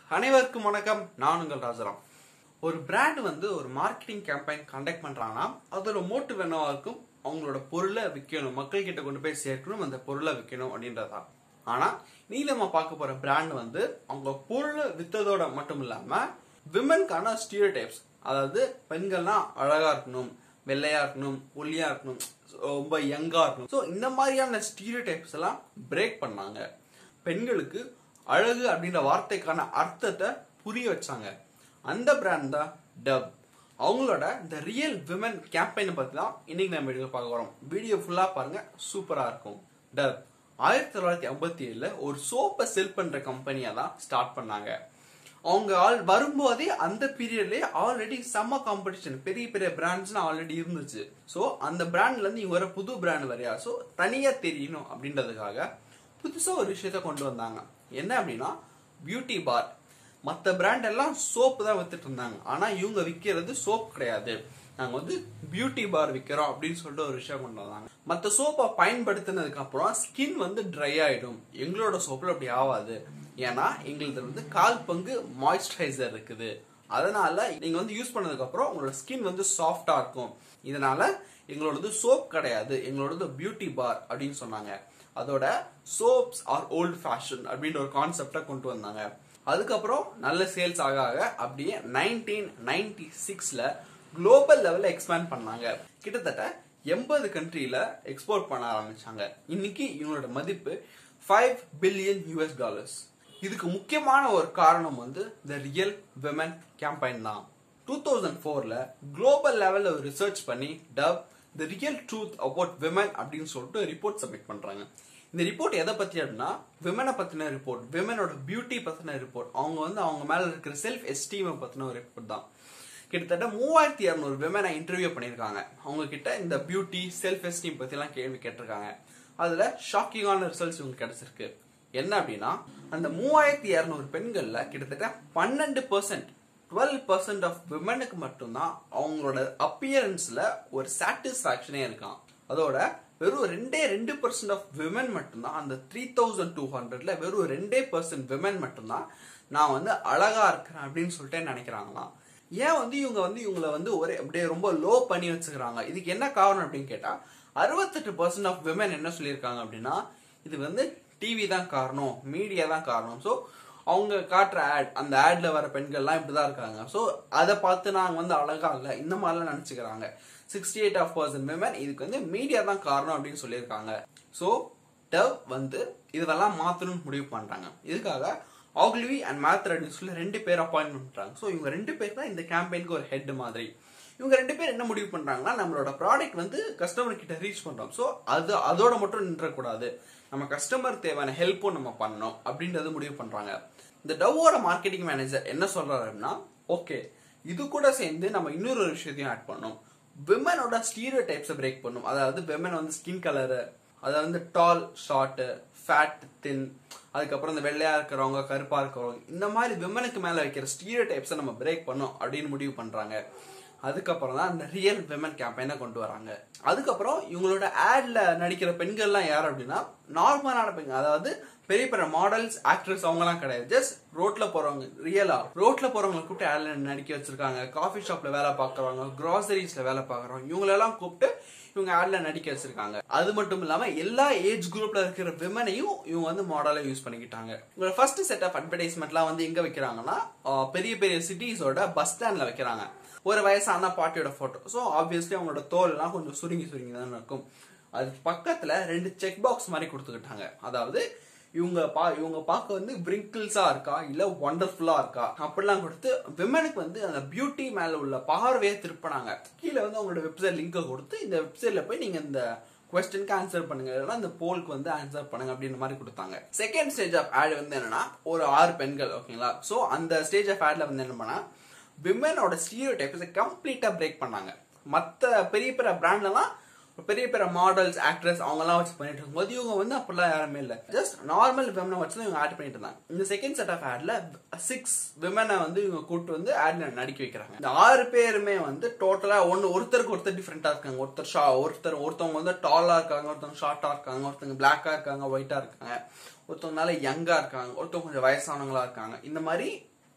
அனைவருக்கும் வணக்கம் நான் உங்கள் ராஜராம் ஒரு பிராண்ட் வந்து ஒரு மார்க்கெட்டிங் கேம்பெயின் கண்டக்ட் பண்றாங்கன்னா அதோட மோட்டிவ் என்னவா இருக்கும் அவங்களோட பொருளை விற்கணும் மக்கள் கிட்ட கொண்டு போய் சேர்க்கணும் அந்த பொருளை விற்கணும் அப்படின்றதா ஆனா நீ நம்ம பார்க்க போற பிராண்ட் வந்து அவங்க பொருளை வித்ததோட மட்டும் இல்லாம விமனுக்கான ஸ்டீரியோ டைப்ஸ் அதாவது பெண்கள்லாம் அழகா இருக்கணும் வெள்ளையா இருக்கணும் ஒல்லியா இருக்கணும் ரொம்ப யங்கா இருக்கணும் ஸோ இந்த மாதிரியான ஸ்டீரியோ டைப்ஸ் எல்லாம் பிரேக் பண்ணாங்க பெண்களுக்கு அழகு அப்படின்ற வார்த்தைக்கான அர்த்தத்தை புரிய வச்சாங்க அந்த பிராண்ட் தான் டப் அவங்களோட இந்த ரியல் விமன் கேம்பெயினை பத்தி தான் இன்னைக்கு நம்ம வீடியோ பார்க்க வரோம் வீடியோ ஃபுல்லா பாருங்க சூப்பரா இருக்கும் டப் ஆயிரத்தி தொள்ளாயிரத்தி ஐம்பத்தி ஏழுல ஒரு சோப்பை செல் பண்ற கம்பெனியா தான் ஸ்டார்ட் பண்ணாங்க அவங்க ஆள் வரும்போதே அந்த பீரியட்லயே ஆல்ரெடி செம்ம காம்படிஷன் பெரிய பெரிய பிராண்ட்ஸ்லாம் ஆல்ரெடி இருந்துச்சு ஸோ அந்த பிராண்ட்ல இருந்து இவங்க வர புது பிராண்ட் வரையா ஸோ தனியா தெரியணும் அப்படின்றதுக்காக புதுசா ஒரு விஷயத்த கொண்டு வந்தாங்க என்ன அப்படின்னா பியூட்டி பார் மற்ற பிராண்ட் எல்லாம் சோப்பு தான் வித்துட்டு இருந்தாங்க ஆனா இவங்க விற்கிறது சோப் கிடையாது நாங்க வந்து பியூட்டி பார் விற்கிறோம் அப்படின்னு சொல்லிட்டு ஒரு விஷயம் கொண்டு வந்தாங்க மற்ற சோப்பை பயன்படுத்தினதுக்கு அப்புறம் ஸ்கின் வந்து ட்ரை ஆயிடும் எங்களோட சோப்புல அப்படி ஆகாது ஏன்னா எங்களுக்கு வந்து கால் பங்கு மாய்ஸ்சரைசர் இருக்குது அதனால நீங்க வந்து யூஸ் பண்ணதுக்கு அப்புறம் உங்களோட ஸ்கின் வந்து சாஃப்டா இருக்கும் இதனால எங்களோடது சோப் கிடையாது எங்களோடது பியூட்டி பார் அப்படின்னு சொன்னாங்க அதோட சோப்ஸ் ஆர் ஓல்ட் ஃபேஷன் அப்படின்ற ஒரு கான்செப்டை கொண்டு வந்தாங்க அதுக்கப்புறம் நல்ல சேல்ஸ் ஆக ஆக அப்படியே நைன்டீன் நைன்டி சிக்ஸ்ல குளோபல் லெவல்ல எக்ஸ்பேண்ட் பண்ணாங்க கிட்டத்தட்ட எண்பது கண்ட்ரியில எக்ஸ்போர்ட் பண்ண ஆரம்பிச்சாங்க இன்னைக்கு இவங்களோட மதிப்பு ஃபைவ் பில்லியன் யூஎஸ் டாலர்ஸ் இதுக்கு முக்கியமான ஒரு காரணம் வந்து த ரியல் விமன் கேம்பெயின் தான் டூ தௌசண்ட் ஃபோர்ல குளோபல் லெவல்ல ஒரு ரிசர்ச் பண்ணி dub the real truth about women அப்படின்னு சொல்லிட்டு ரிப்போர்ட் சப்மிட் பண்றாங்க இந்த ரிப்போர்ட் எதை பத்தி அப்படின்னா விமனை பத்தின ரிப்போர்ட் விமனோட பியூட்டி பத்தின ரிப்போர்ட் அவங்க வந்து அவங்க மேல இருக்கிற செல்ஃப் எஸ்டீமை பத்தின ஒரு ரிப்போர்ட் தான் கிட்டத்தட்ட மூவாயிரத்தி இரநூறு விமனை இன்டர்வியூ பண்ணியிருக்காங்க அவங்க கிட்ட இந்த பியூட்டி செல்ஃப் எஸ்டீம் பத்தி எல்லாம் கேள்வி கேட்டிருக்காங்க அதுல ஷாக்கிங்கான ரிசல்ட்ஸ் இவங்க கிடைச்சிருக்கு என்ன அப்படின்னா அந்த மூவாயிரத்தி இரநூறு பெண்கள்ல கிட்டத்தட்ட பன்னெண்டு பர்சன்ட் டுவெல் பர்சன்ட் ஆஃப் விமனுக்கு மட்டும்தான் அவங்களோட அப்பியரன்ஸ்ல ஒரு சாட்டிஸ்பாக்சனே இருக்கான் அதோட வெறும் ரெண்டே ரெண்டு பர்சன்ட் ஆஃப் விமன் மட்டும்தான் அந்த த்ரீ தௌசண்ட் டூ ஹண்ட்ரட்ல வெறும் ரெண்டே பர்சன்ட் விமன் மட்டும்தான் நான் வந்து அழகா இருக்கிறேன் அப்படின்னு சொல்லிட்டு நினைக்கிறாங்களாம் ஏன் வந்து இவங்க வந்து இவங்களை வந்து ஒரே அப்படியே ரொம்ப லோ பண்ணி வச்சுக்கிறாங்க இதுக்கு என்ன காரணம் அப்படின்னு கேட்டா அறுபத்தெட்டு பர்சன்ட் ஆஃப் விமன் என்ன சொல்லியிருக்காங்க அப்படின்னா இது வந்து டிவி தான் காரணம் மீடியா தான் காரணம் ஸோ அவங்க காட்டுற ஆட் அந்த ஆட்ல வர பெண்கள்லாம் இப்படிதான் இருக்காங்க ஸோ அதை பார்த்து நாங்க வந்து அழகா இல்லை இந்த மாதிரிலாம் நினைச்சுக்கிறாங்க sixty eight of percent women இதுக்கு வந்து மீடியா தான் காரணம் அப்படின்னு சொல்லியிருக்காங்க ஸோ டவ் வந்து இதெல்லாம் மாத்தணும்னு முடிவு பண்றாங்க இதுக்காக ஆக்லிவி அண்ட் மேத்ரட்னு சொல்லி ரெண்டு பேர் அப்பாயின்மெண்ட் பண்றாங்க ஸோ இவங்க ரெண்டு பேர் தான் இந்த கேம்பெயினுக்கு ஒரு ஹெட் மாதிரி இவங்க ரெண்டு பேர் என்ன முடிவு பண்றாங்கன்னா நம்மளோட ப்ராடக்ட் வந்து கஸ்டமர் கிட்ட ரீச் பண்றோம் ஸோ அது அதோட மட்டும் நின்றக்கூடாது நம்ம கஸ்டமர் தேவையான ஹெல்ப்பும் நம்ம பண்ணணும் அப்படின்றது முடிவு பண்றாங்க இந்த டவ்வோட மார்க்கெட்டிங் மேனேஜர் என்ன சொல்றாரு அப்படின்னா ஓகே இது கூட சேர்ந்து நம்ம இன்னொரு ஒரு விஷயத்தையும் ஆட் பண்ணோம் விமனோட ஸ்டீரியோ டைப்ஸை பிரேக் பண்ணும் அதாவது விமன் வந்து ஸ்கின் கலரு அதாவது வந்து டால் ஷார்ட் ஃபேட் தின் அதுக்கப்புறம் இந்த வெள்ளையா இருக்கிறவங்க கருப்பா இருக்கிறவங்க இந்த மாதிரி விமனுக்கு மேல வைக்கிற ஸ்டீரியோ டைப்ஸை நம்ம பிரேக் பண்ணோம் அப்படின்னு முடிவு பண்றாங்க அதுக்கப்புறம் தான் அந்த ரியல் விமன் கேம்பெயினை கொண்டு வராங்க அதுக்கப்புறம் இவங்களோட ஆட்ல நடிக்கிற பெண்கள்லாம் யார் அப்படின்னா நார்மலான பெண்கள் அதாவது பெரிய பெரிய மாடல்ஸ் ஆக்ட்ரஸ் அவங்கலாம் கிடையாது ஜஸ்ட் ரோட்ல போறவங்க ரியலா ரோட்ல போறவங்களை கூப்பிட்டு ஆட்ல நடிக்க வச்சிருக்காங்க காஃபி ஷாப்ல வேலை பார்க்கறவங்க கிராசரிஸ்ல வேலை பார்க்கறவங்க இவங்களெல்லாம் கூப்பிட்டு இவங்க ஆட்ல நடிக்க வச்சிருக்காங்க அது மட்டும் இல்லாம எல்லா ஏஜ் குரூப்ல இருக்கிற விமனையும் இவங்க வந்து மாடலா யூஸ் பண்ணிக்கிட்டாங்க உங்களோட ஃபர்ஸ்ட் செட் ஆஃப் அட்வர்டைஸ்மெண்ட்லாம் வந்து எங்க வைக்கிறாங்கன்னா பெரிய பெரிய சிட்டிஸோட பஸ் ஸ்டாண்ட்ல வைக்கிறாங்க ஒரு வயசான பாட்டியோட போட்டோ ஸோ ஆப்வியஸ்லி அவங்களோட தோல்லாம் கொஞ்சம் சுருங்கி சுருங்கி தான் இருக்கும் அது பக்கத்துல ரெண்டு செக் பாக்ஸ் மாதிரி கொடுத்துக்கிட்டாங்க அதாவது இவங்க பா இவங்க பார்க்க வந்து விரிங்கிள்ஸா இருக்கா இல்ல ஒண்டர்ஃபுல்லா இருக்கா அப்படிலாம் கொடுத்து விமனுக்கு வந்து அந்த பியூட்டி மேல உள்ள பார்வையை திருப்பினாங்க கீழே வந்து அவங்களோட வெப்சைட் லிங்கை கொடுத்து இந்த வெப்சைட்ல போய் நீங்க இந்த கொஸ்டினுக்கு ஆன்சர் பண்ணுங்க இல்லைன்னா இந்த போலுக்கு வந்து ஆன்சர் பண்ணுங்க அப்படின்ற மாதிரி கொடுத்தாங்க செகண்ட் ஸ்டேஜ் ஆஃப் ஆட் வந்து என்னன்னா ஒரு ஆறு பெண்கள் ஓகேங்களா சோ அந்த ஸ்டேஜ் ஆஃப் ஆட்ல வந்து என்ன பண்ணா விமனோட ஸ்டீரியோ டைப்ஸை கம்ப்ளீட்டா பிரேக் பண்ணாங்க மற்ற பெரிய பெரிய பிராண்ட்லாம் பெரிய பெரிய மாடல்ஸ் ஆக்ட்ரஸ் அவங்கலாம் வச்சு பண்ணிட்டு இருக்கும்போது இவங்க வந்து அப்படிலாம் யாருமே இல்லை ஜஸ்ட் நார்மல் விமனை வச்சு தான் இவங்க ஆட் பண்ணிட்டு இருந்தாங்க இந்த செகண்ட் செட் ஆஃப் ஆட்ல சிக்ஸ் விமனை வந்து இவங்க கூட்டு வந்து ஆட்ல நடிக்க வைக்கிறாங்க இந்த ஆறு பேருமே வந்து டோட்டலா ஒன்னு ஒருத்தருக்கு ஒருத்தர் டிஃப்ரெண்டா இருக்காங்க ஒருத்தர் ஷா ஒருத்தர் ஒருத்தவங்க வந்து டாலா இருக்காங்க ஒருத்தவங்க ஷார்ட்டா இருக்காங்க ஒருத்தவங்க பிளாக்கா இருக்காங்க ஒயிட்டா இருக்காங்க ஒருத்தவங்கனால யங்கா இருக்காங்க ஒருத்தவங்க கொஞ்சம் வயசானவங்களா இருக்காங்க இந்த மாதிரி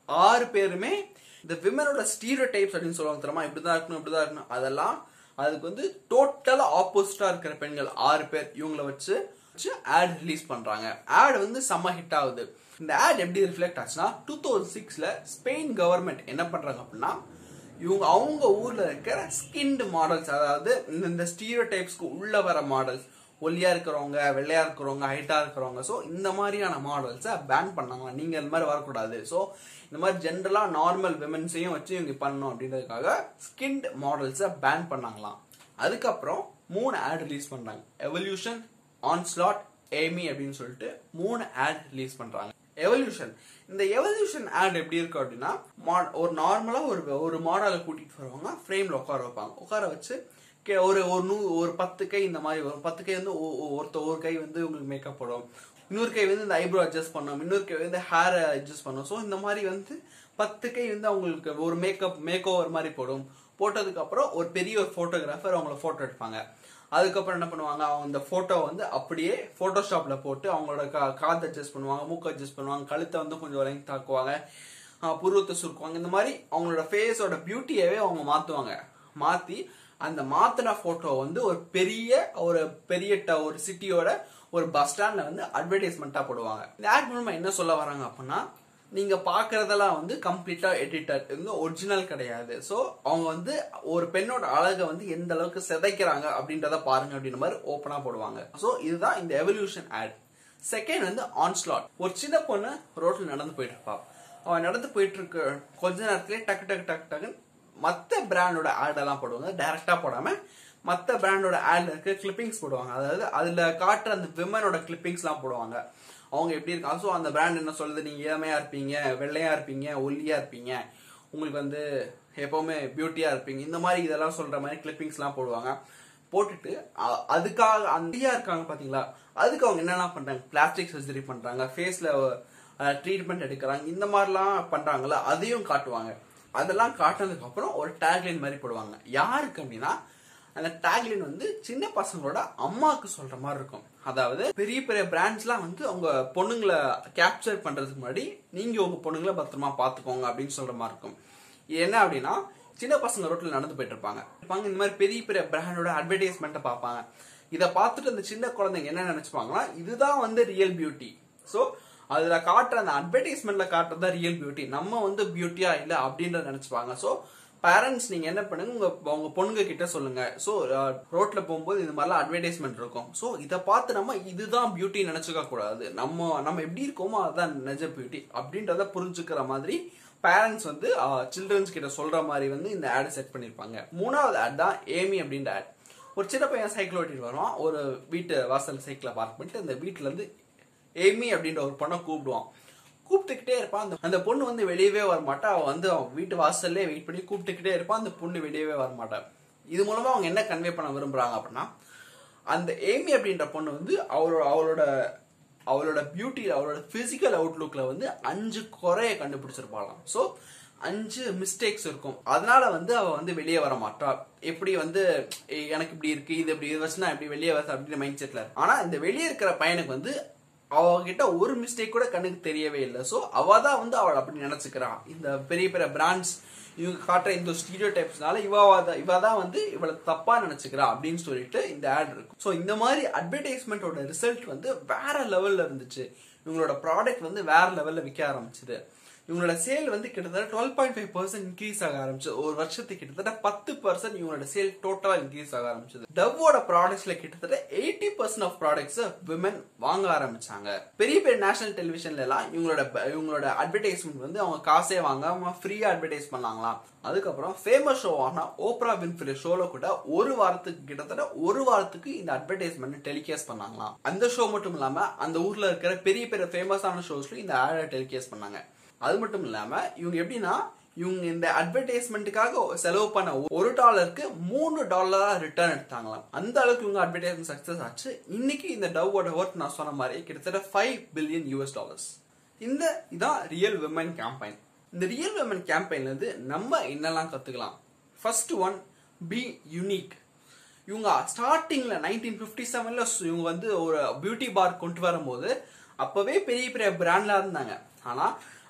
ஆறு பேருமே இந்த விமனோட ஸ்டீரியோ டைப்ஸ் அப்படின்னு சொல்லுவாங்க தெரியுமா இப்படிதான் இருக்கணும் இப்படிதான் இருக்கணும் அதெல்லாம் அதுக்கு வந்து டோட்டலா ஆப்போசிட்டா இருக்கிற பெண்கள் ஆறு பேர் இவங்கள வச்சு வச்சு ஆட் ரிலீஸ் பண்றாங்க ஆட் வந்து செம்ம ஹிட் ஆகுது இந்த ஆட் எப்படி ரிஃப்ளெக்ட் ஆச்சுன்னா டூ தௌசண்ட் சிக்ஸ்ல ஸ்பெயின் கவர்மெண்ட் என்ன பண்றாங்க அப்படின்னா இவங்க அவங்க ஊர்ல இருக்கிற ஸ்கின்டு மாடல்ஸ் அதாவது இந்த- இந்த ஸ்டீரியோ டைப்ஸ்க்கு உள்ள வர மாடல்ஸ் ஒல்லியா இருக்கிறவங்க வெள்ளையா இருக்கிறவங்க ஹைட்டா இருக்கிறவங்க ஸோ இந்த மாதிரியான மாடல்ஸை பேன் பண்ணாங்க நீங்க இந்த மாதிரி வரக்கூடாது ஸோ இந்த மாதிரி ஜென்ரலா நார்மல் விமன்ஸையும் வச்சு இவங்க பண்ணணும் அப்படின்றதுக்காக ஸ்கின்ட் மாடல்ஸை பேன் பண்ணாங்களாம் அதுக்கப்புறம் மூணு ஆட் ரிலீஸ் பண்றாங்க எவல்யூஷன் ஆன்ஸ்லாட் ஏமி அப்படின்னு சொல்லிட்டு மூணு ஆட் ரிலீஸ் பண்றாங்க எவல்யூஷன் இந்த எவல்யூஷன் ஆட் எப்படி இருக்கு அப்படின்னா mod- ஒரு நார்மலா ஒரு ஒரு மாடலை கூட்டிட்டு வருவாங்க ஃப்ரேம்ல உட்கார வைப்பாங்க உட்கார வச்சு கே- ஒரு ஒரு நூ ஒரு பத்து கை இந்த மாதிரி வரும் பத்து கை வந்து ஒ- ஒ- ஒருத்த ஒரு கை வந்து உங்களுக்கு மேக்கப் போடும் இன்னொரு கை வந்து இந்த ஐப்ரோ அட்ஜஸ்ட் பண்ணும் இன்னொரு கை வந்து ஹேர் அட்ஜஸ்ட் பண்ணும் ஸோ இந்த மாதிரி வந்து பத்து கை வந்து அவங்களுக்கு ஒரு மேக்கப் மேக் ஓவர் மாதிரி போடும் போட்டதுக்கு அப்புறம் ஒரு பெரிய ஒரு போட்டோகிராஃபர் அவங்கள போட்டோ எடுப்பாங்க அதுக்கப்புறம் என்ன பண்ணுவாங்க அவங்க இந்த போட்டோ வந்து அப்படியே போட்டோஷாப்ல போட்டு அவங்களோட கா- காது அட்ஜஸ்ட் பண்ணுவாங்க மூக்கு அட்ஜஸ்ட் பண்ணுவாங்க கழுத்தை வந்து கொஞ்சம் லெங்க் தாக்குவாங்க ஆஹ் புருவத்தை சுருக்குவாங்க இந்த மாதிரி அவங்களோட ஃபேஸோட பியூட்டியவே அவங்க மாத்துவாங்க மாத்தி அந்த மாத்தின போட்டோ வந்து ஒரு பெரிய ஒரு பெரிய ட- ஒரு சிட்டியோட ஒரு பஸ் ஸ்டாண்ட்ல வந்து அட்வர்டைஸ்மெண்ட்டா போடுவாங்க இந்த ஆட் மூலமா என்ன சொல்ல வராங்க அப்படின்னா நீங்க பாக்குறதெல்லாம் வந்து கம்ப்ளீட்டா எடிட்டட் வந்து ஒரிஜினல் கிடையாது சோ அவங்க வந்து ஒரு பெண்ணோட அழகை வந்து எந்த அளவுக்கு சிதைக்கிறாங்க அப்படின்றத பாருங்க அப்படின்ற மாதிரி ஓப்பனா போடுவாங்க சோ இதுதான் இந்த எவல்யூஷன் ஆட் செகண்ட் வந்து ஆன்ஸ்லாட் ஒரு சின்ன பொண்ணு ரோட்ல நடந்து போயிட்டு இருப்பா அவன் நடந்து போயிட்டு இருக்க கொஞ்ச நேரத்திலே டக்கு டக்கு டக்கு டக்குன்னு மத்த பிராண்டோட ஆட் எல்லாம் போடுவாங்க டைரக்டா போடாம மத்த பிராண்டோட ஆட்ல இருக்க கிளிப்பிங்ஸ் போடுவாங்க அதாவது அதுல காட்டுற அந்த விமனோட கிளிப்பிங்ஸ் எல்லாம் போடுவாங்க அவங்க எப்படி இருக்காங்க ஸோ அந்த பிராண்ட் என்ன சொல்லுது நீங்க இளமையா இருப்பீங்க வெள்ளையா இருப்பீங்க ஒல்லியா இருப்பீங்க உங்களுக்கு வந்து எப்பவுமே பியூட்டியா இருப்பீங்க இந்த மாதிரி இதெல்லாம் சொல்ற மாதிரி கிளிப்பிங்ஸ் எல்லாம் போடுவாங்க போட்டுட்டு அ- அதுக்காக அந்த இருக்காங்க பாத்தீங்களா அதுக்கு அவங்க என்னெல்லாம் பண்றாங்க பிளாஸ்டிக் சர்ஜரி பண்றாங்க ஃபேஸ்ல ட்ரீட்மெண்ட் எடுக்கிறாங்க இந்த மாதிரிலாம் பண்றாங்கல்ல அதையும் காட்டுவாங்க அதெல்லாம் காட்டினதுக்கு அப்புறம் ஒரு டேக்லைன் மாதிரி போடுவாங்க யாருக்கு அப்படின்னா அந்த டேக்லைன் வந்து சின்ன பசங்களோட அம்மாவுக்கு சொல்ற மாதிரி இருக்கும் அதாவது பெரிய பெரிய பிராண்ட்ஸ்லாம் வந்து அவங்க பொண்ணுங்களை கேப்சர் பண்றதுக்கு முன்னாடி நீங்க உங்க பொண்ணுங்களை பத்திரமா பாத்துக்கோங்க அப்படின்னு சொல்ற மாதிரி இருக்கும் இது என்ன அப்படின்னா சின்ன பசங்க ரோட்ல நடந்து போயிட்டு இருப்பாங்க இருப்பாங்க இந்த மாதிரி பெரிய பெரிய பிராண்டோட அட்வர்டைஸ்மெண்ட்டை பார்ப்பாங்க இதை பார்த்துட்டு அந்த சின்ன குழந்தைங்க என்ன நினைச்சுப்பாங்கன்னா இதுதான் வந்து ரியல் பியூட்டி ஸோ அதுல காட்டுற அந்த அட்வர்டைஸ்மெண்ட்ல காட்டுறது தான் ரியல் பியூட்டி நம்ம வந்து பியூட்டியா இல்ல அப்படின்றத நினைச்சுப்பாங்க ஸோ பேரண்ட்ஸ் நீங்க என்ன பண்ணுங்க உங்க உங்க பொண்ணுங்க கிட்ட சொல்லுங்க ஸோ ரோட்ல போகும்போது இந்த மாதிரிலாம் அட்வர்டைஸ்மெண்ட் இருக்கும் ஸோ இதை பார்த்து நம்ம இதுதான் பியூட்டி நினைச்சுக்க கூடாது நம்ம நம்ம எப்படி இருக்கோமோ அதுதான் நிஜ பியூட்டி அப்படின்றத புரிஞ்சுக்கிற மாதிரி பேரண்ட்ஸ் வந்து சில்ட்ரன்ஸ் கிட்ட சொல்ற மாதிரி வந்து இந்த ஆட் செட் பண்ணிருப்பாங்க மூணாவது ஆட் தான் ஏமி அப்படின்ற ஆட் ஒரு சின்ன பையன் சைக்கிள் ஓட்டிட்டு வருவான் ஒரு வீட்டு வாசல் சைக்கிளை பார்க் பண்ணிட்டு அந்த வீட்டுல இருந்து ஏமி அப்படின்ற ஒரு பொண்ணை கூப்பிடுவான் கூப்பிட்டுக்கிட்டே இருப்பான் அந்த அந்த பொண்ணு வந்து வெளியவே வர மாட்டா அவன் வந்து அவன் வீட்டு வாசல்லே வெயிட் பண்ணி கூப்பிட்டுக்கிட்டே இருப்பான் அந்த பொண்ணு வெளியவே வர மாட்டா இது மூலமா அவங்க என்ன கன்வே பண்ண விரும்புறாங்க அப்படின்னா அந்த ஏமி அப்படின்ற பொண்ணு வந்து அவளோட அவளோட அவளோட பியூட்டி அவளோட பிசிக்கல் அவுட்லுக்ல வந்து அஞ்சு குறைய கண்டுபிடிச்சிருப்பாளாம் ஸோ அஞ்சு மிஸ்டேக்ஸ் இருக்கும் அதனால வந்து அவ வந்து வெளியே வர மாட்டா எப்படி வந்து "ஏய், எனக்கு இப்படி இருக்கு இது இப்படி இது வச்சு நான் எப்படி வெளியே வர அப்படின்ற மைண்ட் செட்ல ஆனா இந்த வெளியே இருக்கிற பையனுக்கு வந்து அவகிட்ட ஒரு மிஸ்டேக் கூட கண்ணுக்கு தெரியவே இல்லை ஸோ அவ தான் வந்து அவள் அப்படி நினைச்சுக்கிறான் இந்த பெரிய பெரிய பிராண்ட்ஸ் இவங்க காட்டுற இந்த ஸ்டீரியோ டைப்ஸ்னால இவாவா தான் இவ தான் வந்து இவளை தப்பா நினைச்சுக்கிறா அப்படின்னு சொல்லிட்டு இந்த ஆட் இருக்கும் ஸோ இந்த மாதிரி அட்வர்டைஸ்மெண்ட்டோட ரிசல்ட் வந்து வேற லெவல்ல இருந்துச்சு இவங்களோட ப்ராடக்ட் வந்து வேற லெவல்ல விற்க ஆரம்பிச்சது இவங்களோட சேல் வந்து கிட்டத்தட்ட twelve point five percent increase ஆக ஆரம்பிச்சு ஒரு வருஷத்துக்கு கிட்டத்தட்ட பத்து பர்சன்ட் இவங்களோட சேல் டோட்டலா இன்க்ரீஸ் ஆக ஆரம்பிச்சது டவ்வோட ப்ராடக்ட்ஸ்ல கிட்டத்தட்ட eighty percent of products women வாங்க ஆரம்பிச்சாங்க பெரிய பெரிய நேஷனல் டெலிவிஷன்ல எல்லாம் இவங்களோட இவங்களோட அட்வர்டைஸ்மெண்ட் வந்து அவங்க காசே வாங்காம ஃப்ரீயா அட்வர்டைஸ் பண்ணாங்களாம் அதுக்கப்புறம் ஃபேமஸ் ஷோவான ஓப்ரா வின்ஃபிரி ஷோல கூட ஒரு வாரத்துக்கு கிட்டத்தட்ட ஒரு வாரத்துக்கு இந்த அட்வர்டைஸ்மெண்ட் டெலிகாஸ்ட் பண்ணாங்களாம் அந்த ஷோ மட்டும் இல்லாம அந்த ஊர்ல இருக்கிற பெரிய பெரிய ஃபேமஸான ஷோஸ்ல இந்த ஆடை டெலிகாஸ்ட் பண்ணாங்க அது மட்டும் இல்லாம இவங்க எப்படின்னா இவங்க இந்த அட்வர்டைஸ்மெண்ட்டுக்காக செலவு பண்ண ஒரு டாலருக்கு மூணு டாலரா ரிட்டர்ன் எடுத்தாங்களாம் அந்த அளவுக்கு இவங்க அட்வர்டைஸ்மெண்ட் சக்சஸ் ஆச்சு இன்னைக்கு இந்த டவ்வோட ஒர்க் நான் சொன்ன மாதிரி கிட்டத்தட்ட ஃபைவ் பில்லியன் யூஎஸ் டாலர்ஸ் இந்த இதான் ரியல் விமன் கேம்பெயின் இந்த ரியல் விமன் கேம்பெயின்ல இருந்து நம்ம என்னெல்லாம் கத்துக்கலாம் ஃபர்ஸ்ட் ஒன் பி யூனிக் இவங்க ஸ்டார்டிங்ல நைன்டீன் பிப்டி செவன்ல இவங்க வந்து ஒரு பியூட்டி பார் கொண்டு வரும்போது அப்பவே பெரிய பெரிய பிராண்ட்ல இருந்தாங்க ஆனா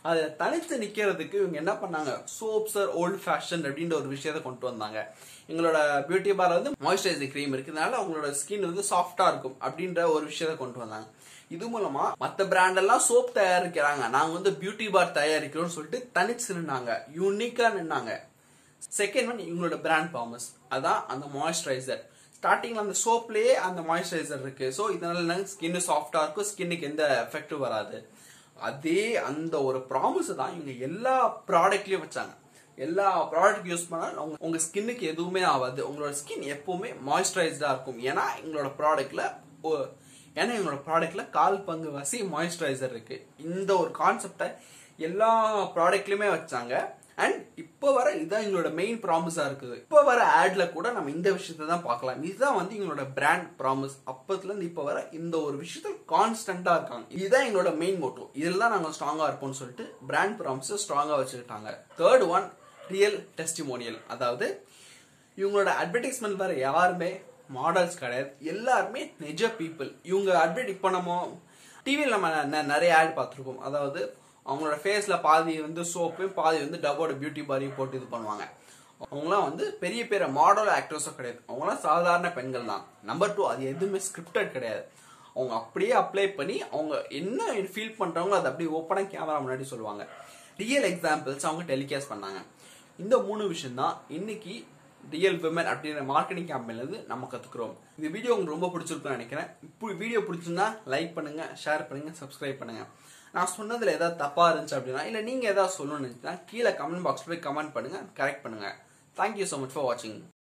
அதை தனித்து நிக்கிறதுக்கு இவங்க என்ன பண்ணாங்க சோப்ஸ் ஆர் ஓல்ட் ஃபேஷன் அப்படின்ற ஒரு விஷயத்த கொண்டு வந்தாங்க எங்களோட பியூட்டி பார் வந்து மாய்ஸ்சரைசிங் க்ரீம் இருக்கிறதுனால அவங்களோட ஸ்கின் வந்து சாஃப்டா இருக்கும் அப்படின்ற ஒரு விஷயத்த கொண்டு வந்தாங்க இது மூலமா மத்த பிராண்ட் எல்லாம் சோப் தயாரிக்கிறாங்க நாங்க வந்து பியூட்டி பார் தயாரிக்கிறோம்னு சொல்லிட்டு தனிச்சு நின்னாங்க யூனிக்கா நின்னாங்க செகண்ட் ஒன் இவங்களோட பிராண்ட் ப்ராமிஸ் அதான் அந்த மாய்ஸ்சரைசர் ஸ்டார்டிங்ல அந்த சோப்லயே அந்த மாய்ஸ்சரைசர் இருக்கு ஸோ இதனால ஸ்கின் சாஃப்டா இருக்கும் ஸ்கின்னுக்கு எந்த எஃபெக்டும் வராது அதே அந்த ஒரு ப்ராமிஸ் தான் இவங்க எல்லா ப்ராடக்ட்லயும் வச்சாங்க எல்லா ப்ராடக்ட் யூஸ் பண்ணாலும் உங்க உங்க ஸ்கின்னுக்கு எதுவுமே ஆகாது உங்களோட ஸ்கின் எப்பவுமே மாய்ஸ்சரைஸ்டா இருக்கும் ஏன்னா எங்களோட ப்ராடக்ட்ல ஏன்னா எங்களோட ப்ராடக்ட்ல கால் பங்கு வாசி மாய்ஸ்சரைசர் இருக்கு இந்த ஒரு கான்செப்டை எல்லா ப்ராடக்ட்லயுமே வச்சாங்க அண்ட் இப்போ வர இதுதான் எங்களோட மெயின் ப்ராமிஸா இருக்குது இப்போ வர ஆட்ல கூட நம்ம இந்த விஷயத்தை தான் பார்க்கலாம் இதுதான் வந்து எங்களோட பிராண்ட் ப்ராமிஸ் அப்பத்துல இருந்து இப்போ வர இந்த ஒரு விஷயத்துல கான்ஸ்டன்டா இருக்காங்க இதுதான் எங்களோட மெயின் மோட்டோ இதுல தான் நாங்க ஸ்ட்ராங்கா இருப்போம்னு சொல்லிட்டு பிராண்ட் ப்ராமிஸ் ஸ்ட்ராங்கா வச்சுக்கிட்டாங்க தேர்ட் ஒன் ரியல் டெஸ்டிமோனியல் அதாவது இவங்களோட அட்வர்டைஸ்மெண்ட் வேற யாருமே மாடல்ஸ் கிடையாது எல்லாருமே நிஜ பீப்புள் இவங்க அட்வர்ட் இப்போ நம்ம டிவியில் நம்ம ந- நிறைய ஆட் பார்த்துருக்கோம் அதாவது அவங்களோட ஃபேஸ்ல பாதி வந்து சோப்பையும் பாதி வந்து டவோட பியூட்டி பாரியும் போட்டு இது பண்ணுவாங்க அவங்களாம் வந்து பெரிய பெரிய மாடல் ஆக்டர்ஸும் கிடையாது அவங்களாம் சாதாரண பெண்கள் தான் நம்பர் டூ அது எதுவுமே ஸ்கிரிப்டட் கிடையாது அவங்க அப்படியே அப்ளை பண்ணி அவங்க என்ன ஃபீல் பண்றாங்களோ அதை அப்படியே ஓப்பனாக கேமரா முன்னாடி சொல்லுவாங்க ரியல் எக்ஸாம்பிள்ஸ் அவங்க டெலிகாஸ்ட் பண்ணாங்க இந்த மூணு விஷயம் தான் இன்னைக்கு ரியல் விமன் அப்படின்ற மார்க்கெட்டிங் கேம்பெயின்ல இருந்து நம்ம கத்துக்கிறோம் இந்த வீடியோ உங்களுக்கு ரொம்ப பிடிச்சிருக்கும்னு நினைக்கிறேன் இப்போ வீடியோ பிடிச்சிருந்தா லைக் பண்ணுங்க ஷேர் பண்ணுங்க சப்ஸ்கிரைப் பண்ணுங்க நான் சொன்னதுல ஏதாவது தப்பா இருந்துச்சு அப்படின்னா இல்ல நீங்க ஏதாவது சொல்லணும்னு நினைச்சா கீழே கமெண்ட் பாக்ஸ்ல போய் கமெண்ட் பண்ணுங்க கரெக்ட் பண்ணுங்க தேங்க்யூ ஸோ மச் ஃபார் வாட்சிங்